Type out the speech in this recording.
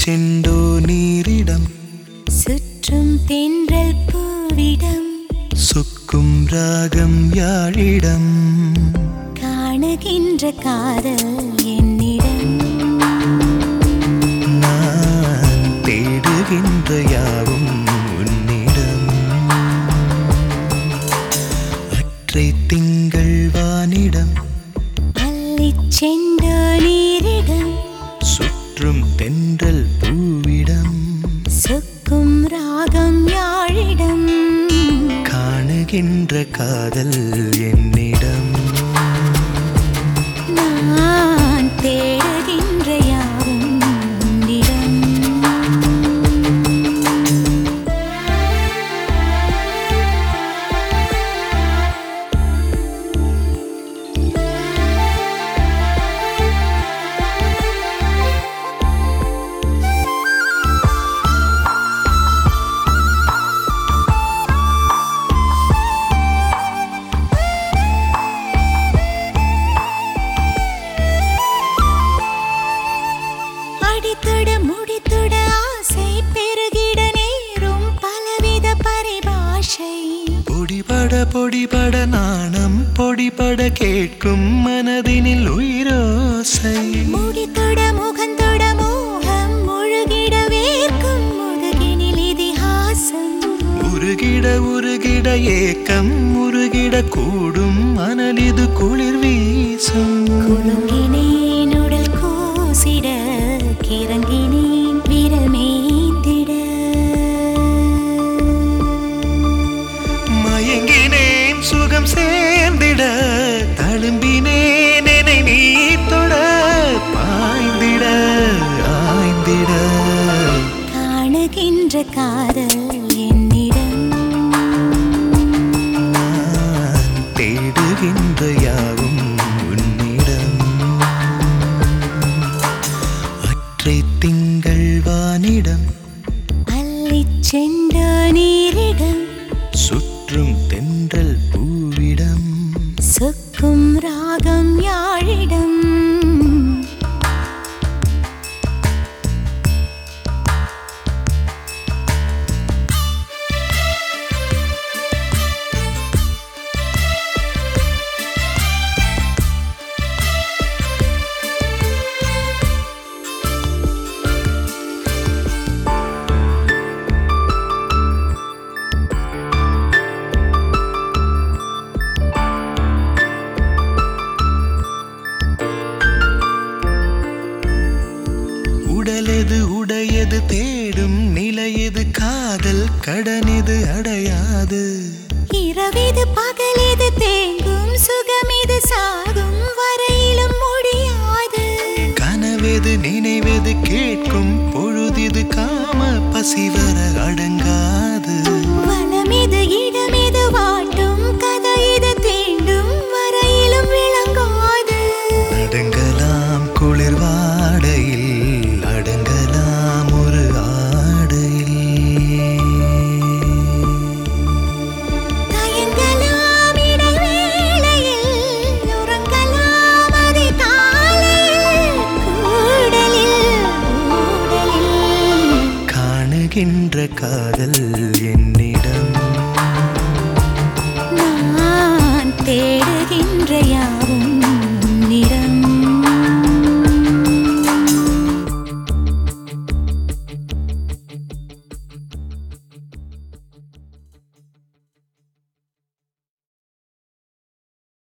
செண்டோ நீரிடம் சுற்றும் தென்றல் பூவிடம் சொக்கும் ராகம் யாழிடம் காணுகின்ற காதல் என்னிடம் நான் தேடுகின்ற யாவும் உன்னிடம் அற்றை திங்கள் வானிடம் அள்ளிச் சென்ற நீரிடம் சுற்றும் தென்றல் பூவிடம் சொக்கும் ராகம் யாழிடம் காணுகின்ற காதல் என்னிடம் நான் தேடுகின்ற யாவும் உன்னிடம் அடித்தொட முடித்தொட ஆசை பெருகிட நேரும் பலவித பரிபாஷை பொடிபட பொடிபட நாணம் பொடிபட கேட்கும் மனதினில் உயிரோசை முடித்தொட முகந்தொட மோகம் முழுகிட வேர்க்கும் முதுகினில் இதிகாசம் உருகிட உருகிட ஏக்கம் உருகிட கூடும் மணலிது குளிர் வீசும் குலுங்கினேன் உடல் கூசிட கிறங்கினேன் விரல் மேய்ந்திட மயங்கினேன் சுகம் சேர்ந்திட தழும்பினேன் என்னை நீ தொட பாய்ந்திட ஆய்ந்திட காணுகின்ற காதல் என்னிடம் நான் தேடுகின்ற யாவும் உன்னிடம் அற்றை திங்கள் வானிடம் அள்ளிச் சென்ற நீரிடம் சுற்றும் தென்றல் பூவிடம் சொக்கும் ராகம் யாழிடம் உடலெது உடையது தேடும் நிலையது காதல் கடனெது அடையாது இரவிது பகலிது தேங்கும் சுகமிது சாகும் வரையிலும் முடியாது கனவெது நினைவெது கேட்கும் பொழுதிது காம பசிவர அடங்காது வனமிது இடமிது வாட்டும் கதையிது தீண்டும் வரையிலும் விளங்காது அடங்கலாம் குளிர் வாடையில் அடங்கலாம் ஒரு ஆடையில் தயங்கலாம் இடைவேளையில் உறங்கலாம் அதிகாலையில் கூடலில் கூடலில் காணுகின்ற காதல் என்னிடம் நான் தேடுகின்ற யாவும்